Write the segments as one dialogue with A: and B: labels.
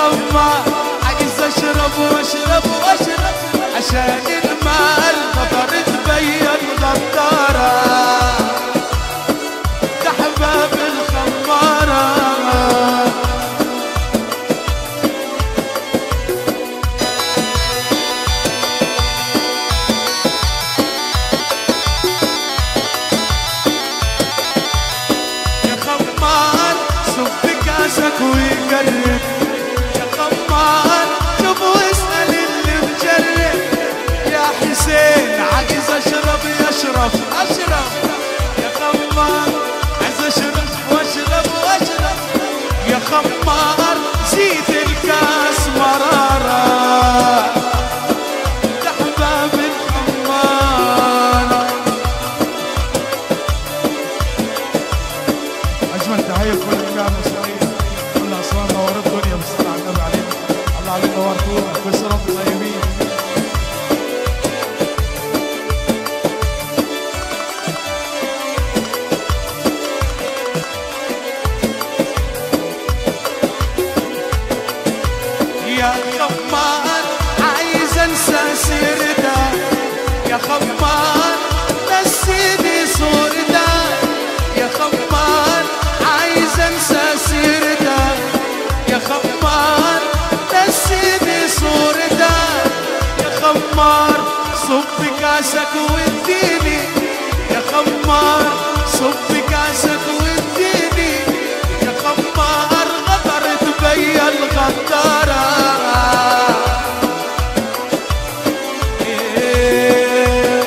A: خمار عايز اشرب واشرب واشرب عشان المال خطر تبين غدارة تحباب الخمارة يا خمار صب كاسك ويقرب يا خمار شوف واسأل اللي مجرب يا حسين عايز اشرب يشرب اشرب يا خمار عايز اشرب واشرب واشرب يا خمار زيد الكاس مرارة تحباب الخمار
B: اجمل تحيه كل جميع المصريين كل اسوان نورت الدنيا بالصلاه على النبي علينا الله عليك نورتونا كل سنه وانتم طيبين
A: يا خمار عايز انسى سيرته يا خمار نسيني صورته يا خمار عايز انسى سيرته يا خمار نسيني صورته يا خمار صب كاسك واديني يا خمار صب كاسك واديني يا خمار غدر تبين غدارة إيه.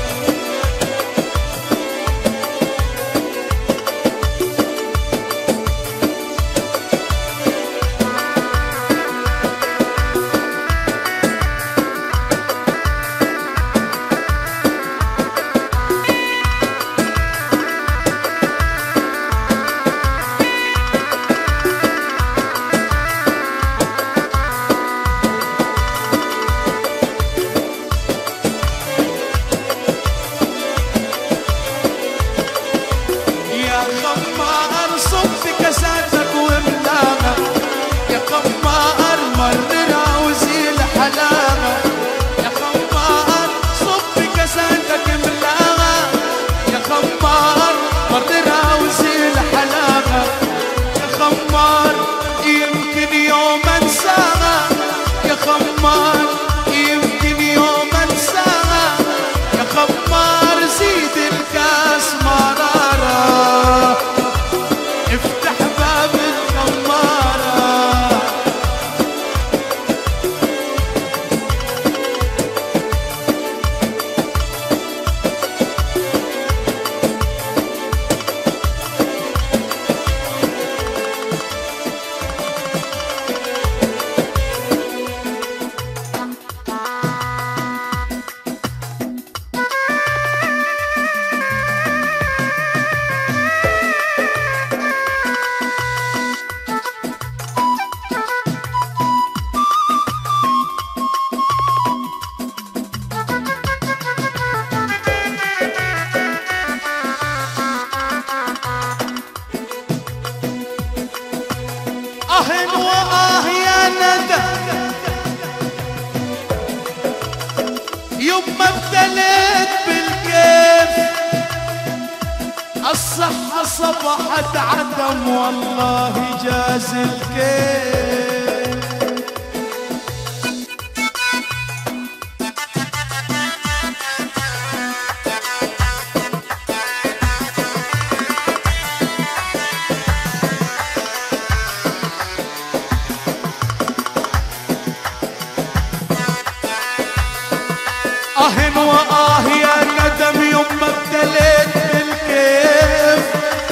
A: يا خمار صب كاساتك واملاها يا خمار مررها وزيل حلاها يا خمار صب كاساتك املاها يا خمار مررها وزيل حلاها يا خمار يمكن يوم انساها يا خمار يمكن يوم انساها يا خمار زيد الكاس مرارة افتح باب الخمارة أه وآه يا ندى يوم ما ابتليت بالكيف الصحة صبحت عدم والله جاز الكيف آه وآه يا ندم يوم ما ابتليت بالكيف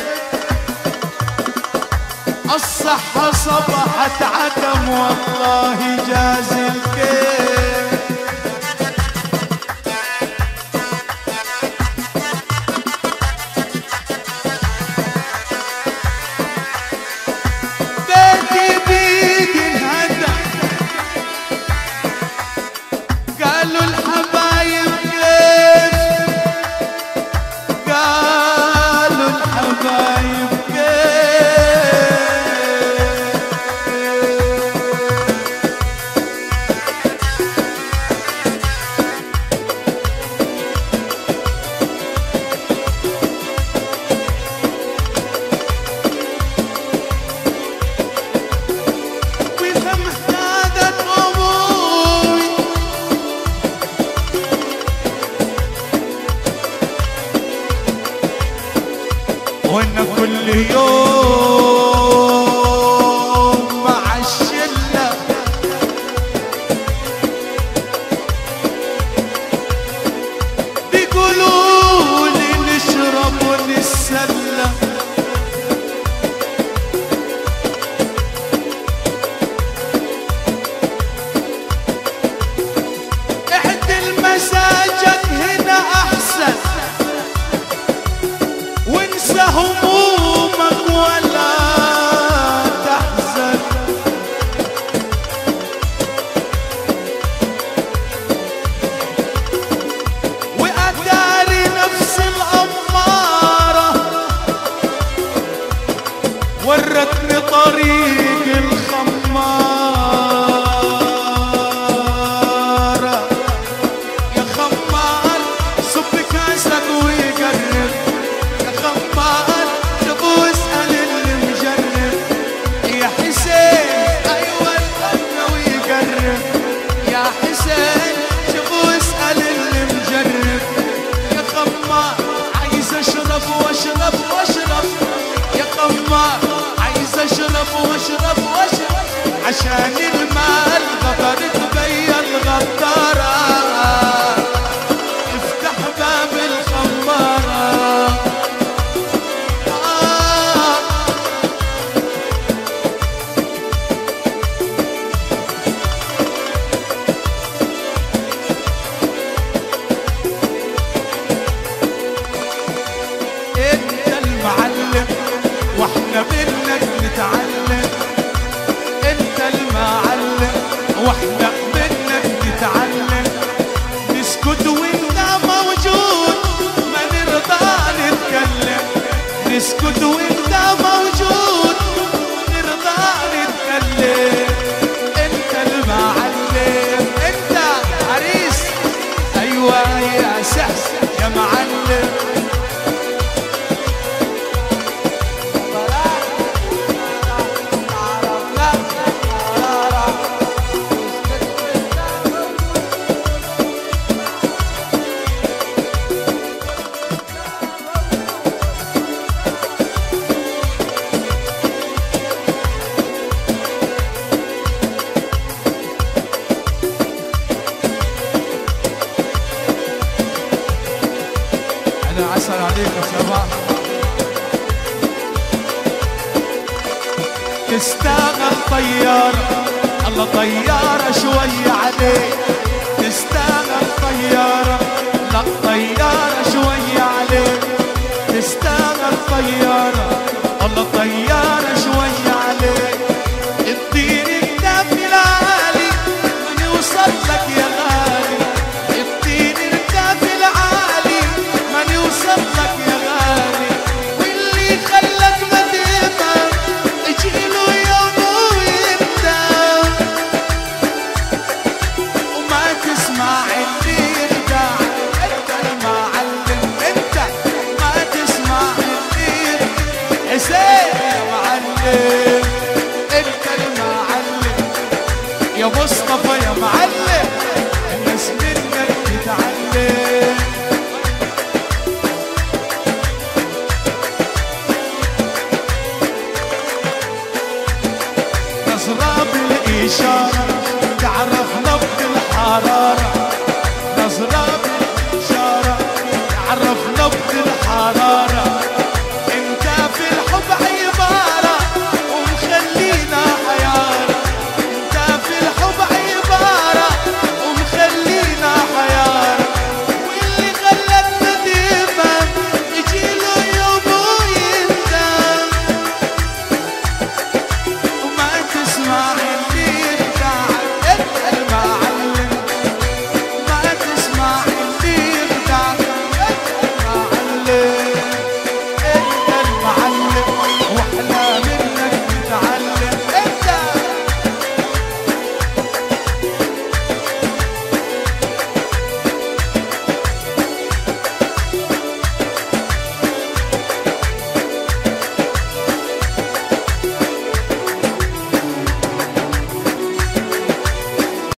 A: الصحة صبحت عدم والله جاز الكيف بيتي بيدي انهدى قالوا الحبايب كيف قالوا الحبايب كيف وري طريق الخمارة يا خمار صب كاسك ويقرب يا خمار شوفوا اسأل اللي مجرب يا حسين ايوه الأمن ويقرب يا حسين شوفوا اسأل اللي مجرب يا خمار عايز اشرب واشرب واشرب يا خمار عايز اشرب واشرب واشرب عشان المال غدر تبين غدارة افتح باب الخمارة آه انت المعلم واحنا منك نتعلم انت المعلم واحنا منك نتعلم نسكت وانت موجود ما نرضى نتكلم نسكت وانت موجود نرضى نتكلم انت المعلم انت عريس ايوه يا سحس يا معلم
B: انا عسل عليك يا شباب
A: تستاهل طيارة الله طيارة شوي عليك تستاهل طيارة لا طيارة شوي عليك تستاهل طيارة الله طيارة شوي عليك اديني الدم العالي من يوصل لك يا غالي اديني الدم العالي من يوصل لك يا غالي واللي خلك ما تفهم اجيله يوم ويندم وما تسمع اللي يخدع انت المعلم انت ما تسمع اللي حسين يا معلم انت المعلم يا مصطفى يا معلم الناس منك تتعلم نظرة بالإشارة